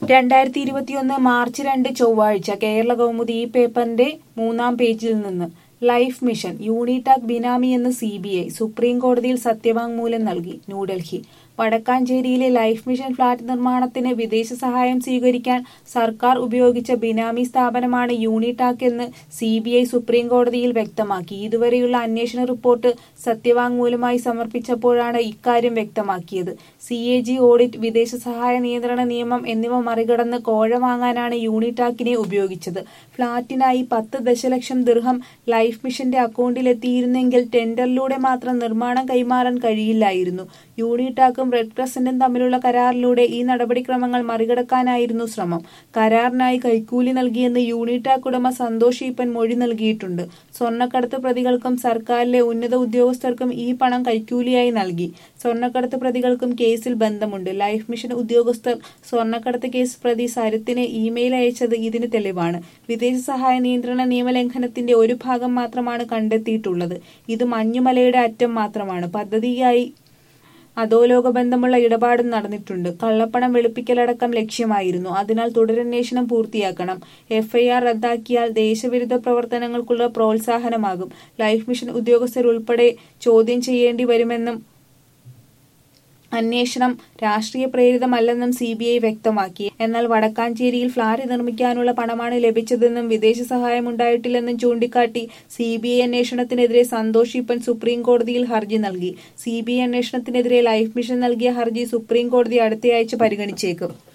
രണ്ടായിരത്തി ഇരുപത്തിയൊന്ന് മാർച്ച് രണ്ട് ചൊവ്വാഴ്ച കേരള കൗമുദി ഈ പേപ്പറിന്റെ മൂന്നാം പേജിൽ നിന്ന് ലൈഫ് മിഷൻ യൂണിടാക് ബിനാമി എന്ന് സി ബി ഐ സുപ്രീം കോടതിയിൽ സത്യവാങ്മൂലം നൽകി ന്യൂഡൽഹി വടക്കാഞ്ചേരിയിലെ ലൈഫ് മിഷൻ ഫ്ളാറ്റ് നിർമ്മാണത്തിന് വിദേശ സഹായം സ്വീകരിക്കാൻ സർക്കാർ ഉപയോഗിച്ച ബിനാമി സ്ഥാപനമാണ് യൂണിടാക് എന്ന് സി ബി ഐ സുപ്രീം കോടതിയിൽ വ്യക്തമാക്കി ഇതുവരെയുള്ള അന്വേഷണ റിപ്പോർട്ട് സത്യവാങ്മൂലമായി സമർപ്പിച്ചപ്പോഴാണ് ഇക്കാര്യം വ്യക്തമാക്കിയത് സി എ ജി ഓഡിറ്റ് വിദേശ സഹായ നിയന്ത്രണ നിയമം എന്നിവ മറികടന്ന് കോഴ വാങ്ങാനാണ് യൂണിടാക്കിനെ ഉപയോഗിച്ചത് ഫ്ളാറ്റിനായി പത്ത് ദശലക്ഷം ദിർഹം ലൈഫ് മിഷന്റെ അക്കൗണ്ടിലെത്തിയിരുന്നെങ്കിൽ ടെൻഡറിലൂടെ മാത്രം നിർമ്മാണം കൈമാറാൻ കഴിയില്ലായിരുന്നു യൂണിടാക്കും റെഡ് ക്രസന്റും തമ്മിലുള്ള കരാറിലൂടെ ഈ നടപടിക്രമങ്ങൾ മറികടക്കാനായിരുന്നു ശ്രമം കരാറിനായി കൈക്കൂലി നൽകിയെന്ന് യൂണിടാക് ഉടമ സന്തോഷ് ഈപ്പൻ മൊഴി നൽകിയിട്ടുണ്ട് സ്വർണ്ണക്കടത്ത് പ്രതികൾക്കും സർക്കാരിലെ ഉന്നത ഉദ്യോഗസ്ഥർക്കും ഈ പണം കൈക്കൂലിയായി നൽകി സ്വർണ്ണക്കടത്ത് പ്രതികൾക്കും കേസിൽ ബന്ധമുണ്ട് ലൈഫ് മിഷൻ ഉദ്യോഗസ്ഥർ സ്വർണ്ണക്കടത്ത് കേസ് പ്രതി സരിത്തിന് ഇമെയിൽ അയച്ചത് ഇതിന് തെളിവാണ് വിദേശ സഹായ നിയന്ത്രണ നിയമലംഘനത്തിന്റെ ഒരു ഭാഗം മാത്രമാണ് കണ്ടെത്തിയിട്ടുള്ളത് ഇത് മഞ്ഞുമലയുടെ അറ്റം മാത്രമാണ് പദ്ധതിയായി അധോലോക ബന്ധമുള്ള ഇടപാടും നടന്നിട്ടുണ്ട് കള്ളപ്പണം വെളുപ്പിക്കലടക്കം ലക്ഷ്യമായിരുന്നു അതിനാൽ തുടരന്വേഷണം പൂർത്തിയാക്കണം എഫ്ഐആർ റദ്ദാക്കിയാൽ ദേശവിരുദ്ധ പ്രവർത്തനങ്ങൾക്കുള്ള പ്രോത്സാഹനമാകും ലൈഫ് മിഷൻ ഉദ്യോഗസ്ഥരുൾപ്പെടെ ചോദ്യം ചെയ്യേണ്ടി വരുമെന്നും അന്വേഷണം രാഷ്ട്രീയ പ്രേരിതമല്ലെന്നും സി ബി ഐ വ്യക്തമാക്കി എന്നാൽ വടക്കാഞ്ചേരിയിൽ ഫ്ളാറ്റ് നിർമ്മിക്കാനുള്ള പണമാണ് ലഭിച്ചതെന്നും വിദേശ സഹായമുണ്ടായിട്ടില്ലെന്നും ചൂണ്ടിക്കാട്ടി സി ബി ഐ അന്വേഷണത്തിനെതിരെ സന്തോഷ് ഈപ്പൻ സുപ്രീം കോടതിയിൽ ഹർജി നൽകി സി ബി ഐ അന്വേഷണത്തിനെതിരെ ലൈഫ് മിഷൻ നൽകിയ ഹർജി സുപ്രീം കോടതി അടുത്തയാഴ്ച പരിഗണിച്ചേക്കും